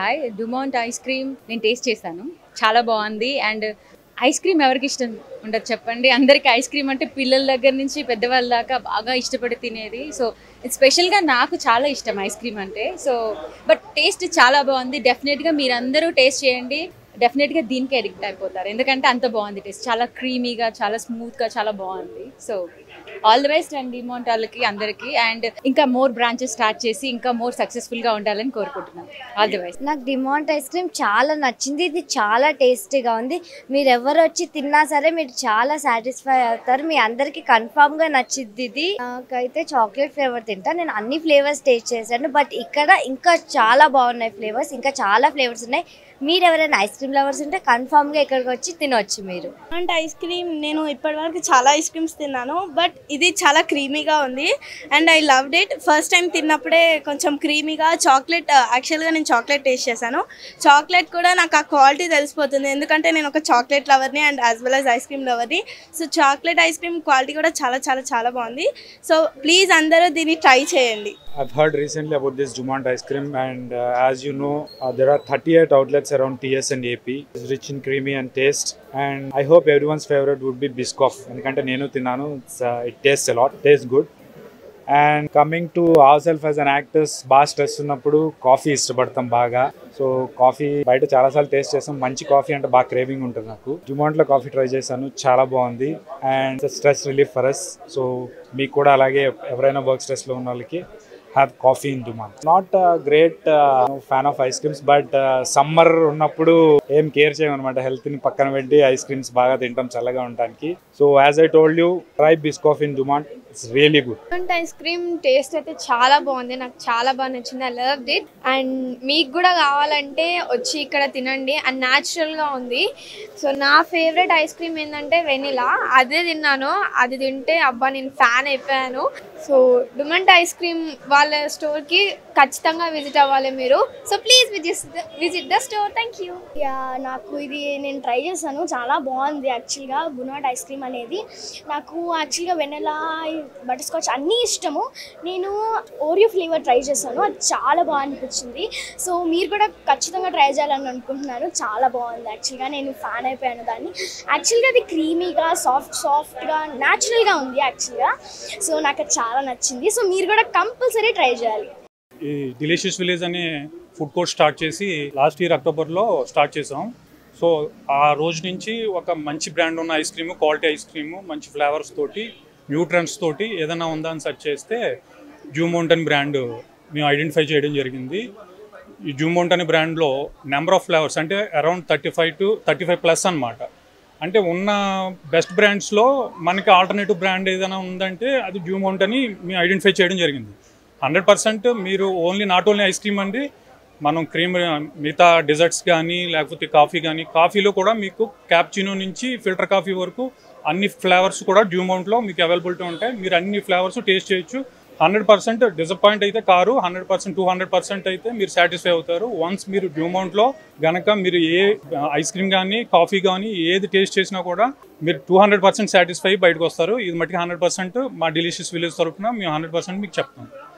Hi Dumont ice cream నేను taste చేశాను చాలా బాగుంది అండ్ ఐస్ క్రీమ్ ఎవరికి ఇష్టం ఉండదు చెప్పండి అందరికి ఐస్ క్రీమ్ అంటే పిల్లల దగ్గర నుంచి పెద్దవాళ్ళ దాకా బాగా ఇష్టపడి తినేది సో స్పెషల్గా నాకు చాలా ఇష్టం ఐస్ క్రీమ్ అంటే సో బట్ టేస్ట్ చాలా బాగుంది డెఫినెట్గా మీరందరూ టేస్ట్ చేయండి డెఫినెట్గా దీనికి అడిక్ట్ అయిపోతారు ఎందుకంటే అంత బాగుంది టేస్ట్ చాలా క్రీమీగా చాలా స్మూత్గా చాలా బాగుంది so all the best and Dumont వాళ్ళకి అందరికీ అండ్ ఇంకా మోర్ బ్రాంచెస్ స్టార్ట్ చేసి ఇంకా మోర్ సక్సెస్ఫుల్గా ఉండాలని కోరుకుంటున్నాను ఆల్ ది బెస్ట్ నాకు డిమాంట్ ఐస్ క్రీమ్ చాలా నచ్చింది ఇది చాలా టేస్టీగా ఉంది మీరు ఎవరు వచ్చి తిన్నా సరే మీరు చాలా సాటిస్ఫై అవుతారు మీ అందరికి కన్ఫామ్ గా నచ్చింది ఇది నాకైతే చాక్లెట్ ఫ్లేవర్ తింటా నేను అన్ని ఫ్లేవర్స్ టేస్ట్ చేశాను బట్ ఇక్కడ ఇంకా చాలా బాగున్నాయి ఫ్లేవర్స్ ఇంకా చాలా ఫ్లేవర్స్ ఉన్నాయి మీరు ఎవరైనా ఐస్ క్రీమ్ లవర్స్ ఉంటే కన్ఫామ్ గా ఇక్కడికి వచ్చి తినొచ్చు మీరు అంటే ఐస్ క్రీమ్ నేను ఇప్పటివరకు చాలా ఐస్ క్రీమ్స్ తిన్నాను బట్ ఇది చాలా క్రీమీగా ఉంది and I loved it first time తిన్నప్పుడే కొంచెం క్రీమీగా చాక్లెట్ యాక్చువల్గా నేను చాక్లెట్ టేస్ట్ చేశాను చాక్లెట్ కూడా నాకు ఆ క్వాలిటీ తెలిసిపోతుంది ఎందుకంటే నేను ఒక చాక్లెట్ లవర్ని and as well as ice cream లవర్ని so chocolate ice cream quality కూడా చాలా చాలా చాలా బాగుంది సో ప్లీజ్ అందరూ దీన్ని ట్రై చేయండి I've heard recently about this Dumont ice cream, and uh, as you know, uh, there are 38 outlets around TS and AP. It's rich in creamy and taste, and I hope everyone's favorite would be Biscoff. ఎందుకంటే నేను తిన్నాను it taste a lot taste good and coming to our self as an actors బాగా stress ఉన్నప్పుడు coffee ఇష్టపడతాం బాగా so coffee బయట చాలాసార్లు taste చేస్తాం మంచి కాఫీ అంటే బాగా క్రేవింగ్ ఉంటుంది నాకు జుమాంట్లో కాఫీ ట్రై చేశాను చాలా బాగుంది and stress relief for us so మీకు కూడా అలాగే ఎవరైనా వర్క్ స్ట్రెస్లో ఉన్న వాళ్ళకి have coffee in Dumont not great fan of ice creams but summer ఉన్నప్పుడు ఏం కేర్ చేయమన్నమాట హెల్త్ ని పక్కన పెట్టి ఐస్ క్రీమ్స్ బాగా తింటాం చల్లగా ఉండడానికి so as I told you try Biscoff in Dumont it's really good different ice cream taste అయితే చాలా బాగుంది నాకు చాలా బాగా నచ్చింది ఐ లవ్ ఇట్ అండ్ మీకు కూడా కావాలంటే వచ్చి ఇక్కడ తినండి అండ్ న్యాచురల్గా ఉంది సో నా ఫేవరెట్ ఐస్ క్రీమ్ ఏంటంటే వెనిలా అదే తిన్నాను అది తింటే అబ్బా నేను ఫ్యాన్ అయిపోయాను సో డుమంట్ ఐస్ క్రీమ్ వాళ్ళ స్టోర్కి ఖచ్చితంగా విజిట్ అవ్వాలి మీరు so please visit visit the store thank you yeah నాకు ఇది నేను ట్రై చేశాను చాలా బాగుంది యాక్చువల్గా గునాట్ ఐస్ క్రీమ్ అనేది నాకు యాక్చువల్గా వెనెలా బటర్ స్కాచ్ అన్నీ ఇష్టము నేను ఓరియో ఫ్లేవర్ ట్రై చేశాను అది చాలా బాగా అనిపించింది సో మీరు కూడా ఖచ్చితంగా ట్రై చేయాలని అనుకుంటున్నాను చాలా బాగుంది యాక్చువల్గా నేను ఫ్యాన్ అయిపోయాను దాన్ని యాక్చువల్గా అది క్రీమీగా సాఫ్ట్ సాఫ్ట్గా న్యాచురల్గా ఉంది యాక్చువల్గా సో నాకు అది చాలా నచ్చింది సో మీరు కూడా కంపల్సరీ ట్రై చేయాలి ఈ డిలీషియస్ విలేజ్ అనే ఫుడ్ కోర్ట్ స్టార్ట్ చేసి లాస్ట్ ఇయర్ అక్టోబర్లో స్టార్ట్ చేసాం సో ఆ రోజు నుంచి ఒక మంచి బ్రాండ్ ఉన్న ice cream quality ice cream మంచి ఫ్లేవర్స్ తోటి న్యూట్రన్స్ తోటి ఏదైనా ఉందా అని సెర్చ్ చేస్తే జూమౌంట్ అని బ్రాండ్ మేము ఐడెంటిఫై చేయడం జరిగింది ఈ జూమౌంట్ అనే బ్రాండ్లో నెంబర్ ఆఫ్ ఫ్లేవర్స్ అంటే around thirty five to thirty five plus అనమాట అంటే ఉన్న బెస్ట్ బ్రాండ్స్లో మనకి ఆల్టర్నేటివ్ బ్రాండ్ ఏదైనా ఉందంటే అది జూమౌంట్ అని మేము ఐడెంటిఫై చేయడం జరిగింది హండ్రెడ్ పర్సెంట్ మీరు only not only ice cream అండి మనం క్రీమ్ మిగతా డిజర్ట్స్ కానీ లేకపోతే కాఫీ కానీ కాఫీలో కూడా మీకు క్యాప్చినో నుంచి ఫిల్టర్ కాఫీ వరకు అన్ని ఫ్లేవర్స్ కూడా డ్యూమౌంట్లో మీకు అవైలబిలిటీ ఉంటాయి మీరు అన్ని ఫ్లేవర్స్ టేస్ట్ చేయొచ్చు హండ్రెడ్ పర్సెంట్ డిసప్పాయింట్ అయితే కారు hundred percent two hundred percent అయితే మీరు సాటిస్ఫై అవుతారు వన్స్ మీరు డ్యూమౌంట్లో గనక మీరు ఏ ఐస్ క్రీమ్ కానీ కాఫీ కానీ ఏది టేస్ట్ చేసినా కూడా మీరు టూ హండ్రెడ్ పర్సెంట్ సాటిస్ఫై బయటకు వస్తారు ఇది మట్టుకు హండ్రెడ్ పర్సెంట్ మా డిలీషియస్ విలేజ్ తరఫున మేము హండ్రెడ్ పర్సెంట్ మీకు చెప్తాం